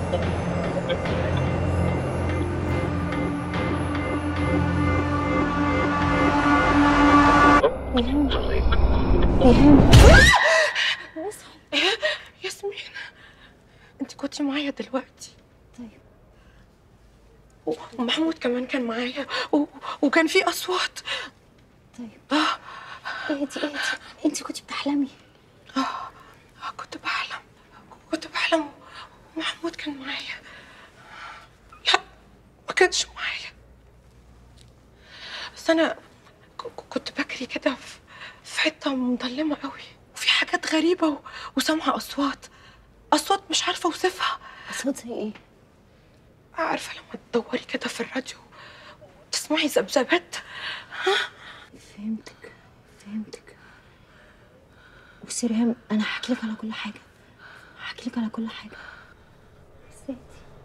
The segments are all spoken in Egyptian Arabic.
ريهام ريهام ياسمين انت كنتي معايا دلوقتي طيب و- ومحمود كمان كان معايا و... وكان في اصوات طيب آه اهدي اهدي انت كنت بتحلمي آه كنت بحلم كنت بحلم ومحمود كان معايا لا ما كانش معايا بس انا ك- كنت بجري كده في في حته مظلمه قوي وفي حاجات غريبه و... وسامعه اصوات اصوات مش عارفه اوصفها اصوات زي ايه عارفه لما تدوري كده في الراديو وتسمعي ذبذبات فهمتك فهمتك بصي يا ريهام انا هحكي لك على كل حاجه هحكي لك على كل حاجه بس اهدي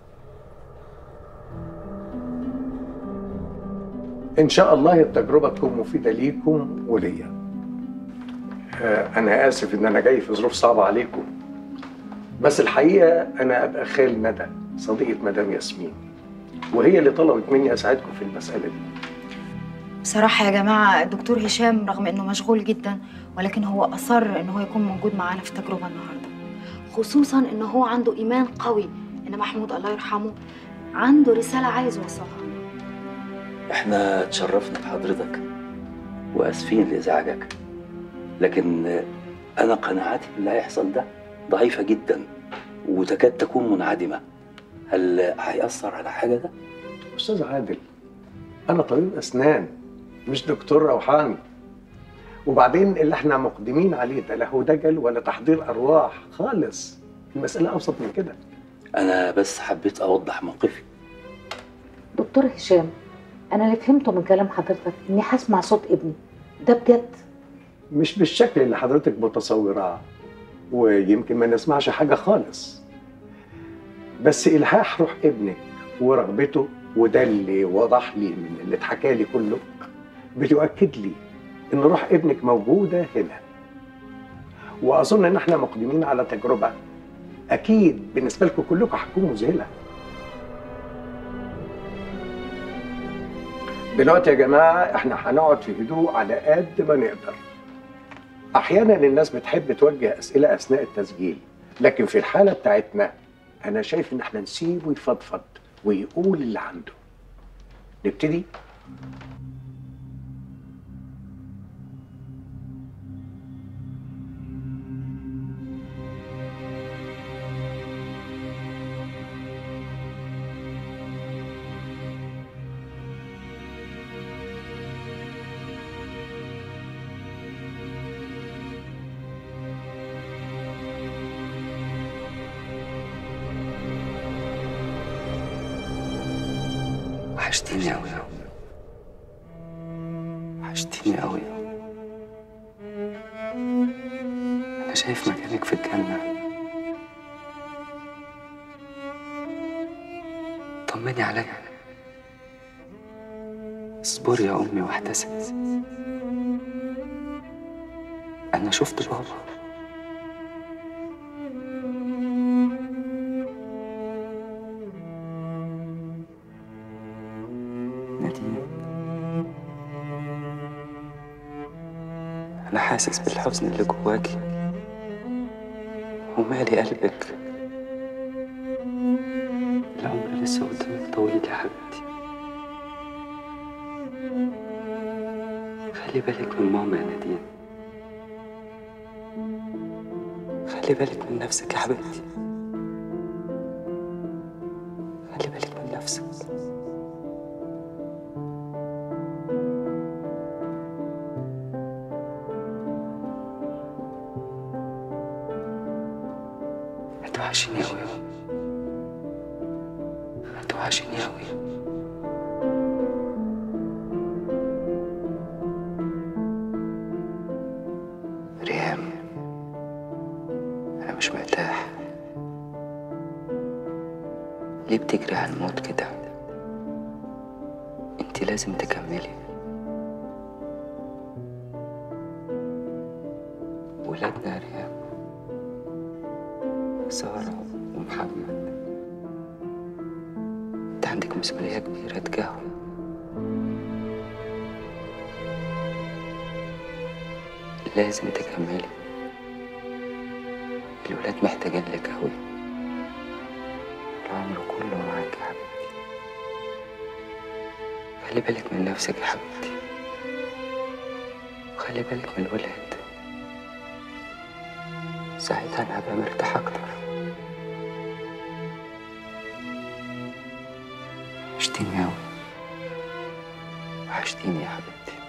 إن شاء الله التجربة تكون مفيدة ليكم وليا. آه، أنا آسف إن أنا جاي في ظروف صعبة عليكم. بس الحقيقة أنا أبقى خال ندى صديقة مدام ياسمين. وهي اللي طلبت مني أساعدكم في المسألة دي. بصراحة يا جماعة الدكتور هشام رغم انه مشغول جدا ولكن هو اصر ان هو يكون موجود معانا في التجربة النهاردة خصوصا ان هو عنده ايمان قوي ان محمود الله يرحمه عنده رساله عايز يوصلها احنا اتشرفنا بحضرتك واسفين لازعاجك لكن انا قناعاتي باللي هيحصل ده ضعيفه جدا وتكاد تكون منعدمه هل هيأثر على حاجه ده؟ أستاذ عادل أنا طبيب أسنان مش دكتور روحاني. وبعدين اللي احنا مقدمين عليه ده لا هو دجل ولا تحضير أرواح خالص. المسألة أبسط من كده. انا بس حبيت اوضح موقفي دكتور هشام انا اللي فهمته من كلام حضرتك اني هسمع صوت ابني ده بجد مش بالشكل اللي حضرتك متصوراه ويمكن ما نسمعش حاجة خالص بس إلحاح روح ابنك ورغبته وده اللي وضح لي من اللي اتحكى لي كله بتؤكد لي إن روح ابنك موجودة هنا وأظن إن إحنا مقدمين على تجربة أكيد بالنسبة لكم كلكم هتكون مذهلة دلوقتي يا جماعة إحنا هنقعد في هدوء على قد ما نقدر احيانا الناس بتحب توجه اسئله اثناء التسجيل لكن في الحاله بتاعتنا انا شايف ان احنا نسيبه يفضفض ويقول اللي عنده نبتدي وحشتيني قوي وحشتيني قوي انا شايف مكانك في الجنه طمني عليا اصبري يا امي واحتسبي انا شفت بابا نادين أنا حاسس بالحزن اللي جواكي ومالي قلبك العمر لسه قدامك طويل يا حبيبتي خلي بالك من ماما يا نادين خلي بالك من نفسك يا حبيبتي خلي بالك من نفسك هتوحشيني أوي هتوحشيني أوي ريهام أنا مش مرتاح ليه بتجري على الموت كده انت لازم تكملي ولادنا يا ريهام سارة ومحمد مسؤولية كبيرة تجاههم لازم تكملي الولاد محتاجين لك أوي العمر كله معاك يا حبيبتي خلي بالك من نفسك يا حبيبتي وخلي بالك من الولاد ساعتها أنا هبقى مرتاح أكتر وحشتيني أوي وحشتيني يا حبيبتي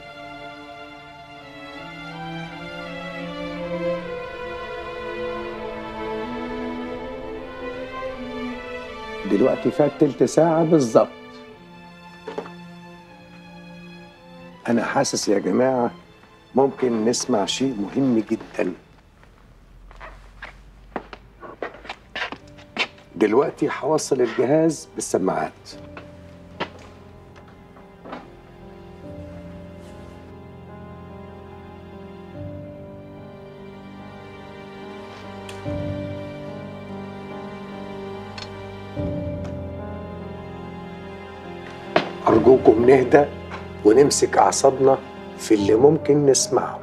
دلوقتي فات تلت ساعة بالظبط أنا حاسس يا جماعة ممكن نسمع شيء مهم جدا دلوقتي هوصل الجهاز بالسماعات أرجوكم نهدى ونمسك أعصابنا في اللي ممكن نسمعه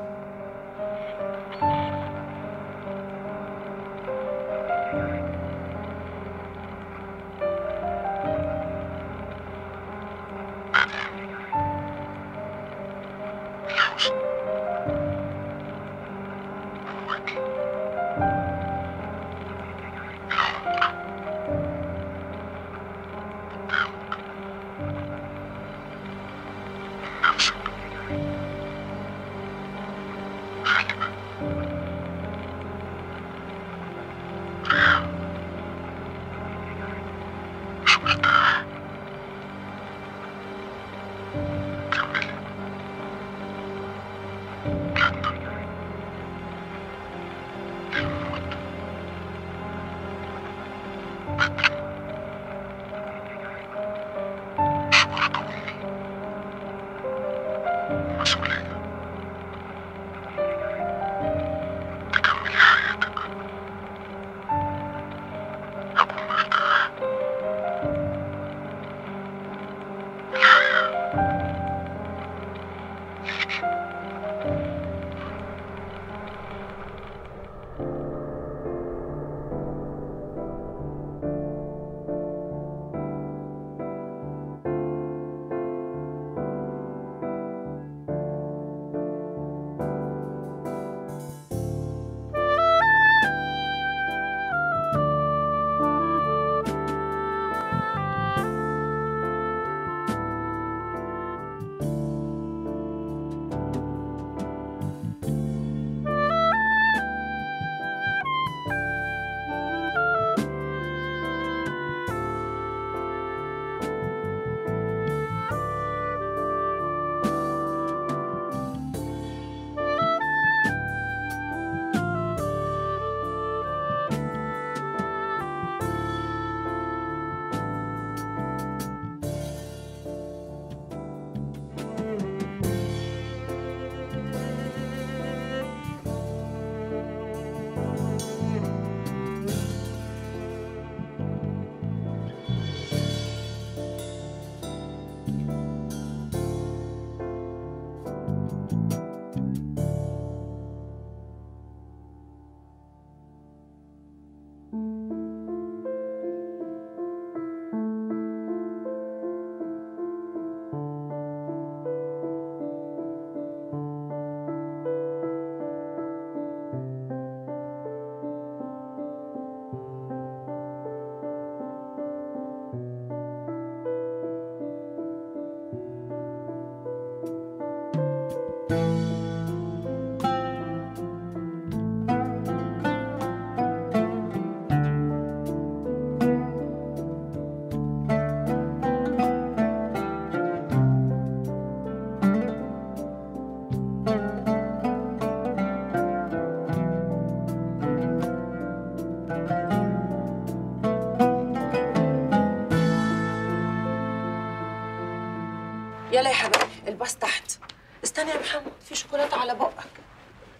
يلا يا حبيبي الباص تحت استنى يا محمد في شوكولاته على بقك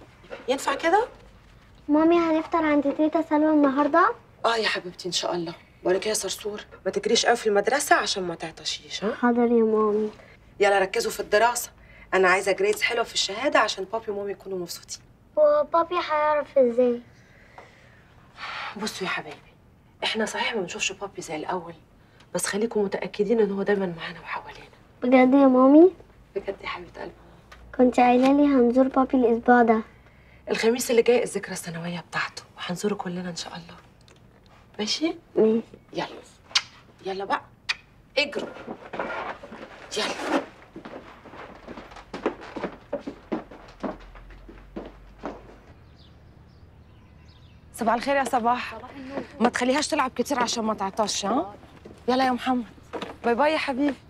ينفع كده مامي هنفطر عند تيتا سلوى النهارده اه يا حبيبتي ان شاء الله بقولك يا صرصور ما تجريش قوي في المدرسه عشان ما تعطشيش ها حاضر يا مامي يلا ركزوا في الدراسه انا عايزه جريدز حلوه في الشهاده عشان بابي ومامي يكونوا مبسوطين هو بابي هيعرف ازاي بصوا يا حبايبي احنا صحيح ما بنشوفش بابي زي الاول بس خليكم متاكدين ان هو دايما معانا وحوالينا بجد يا مامي بجد يا حبيبه قلبي كنت قايله لي هنزور بابي الاسبوع ده الخميس اللي جاي الذكرى السنويه بتاعته وهنزوره كلنا ان شاء الله ماشي ماشي يلا يلا بقى اجروا يلا صباح الخير يا صباح ما تخليهاش تلعب كتير عشان ما تعطش ها يلا يا محمد باي باي يا حبيبي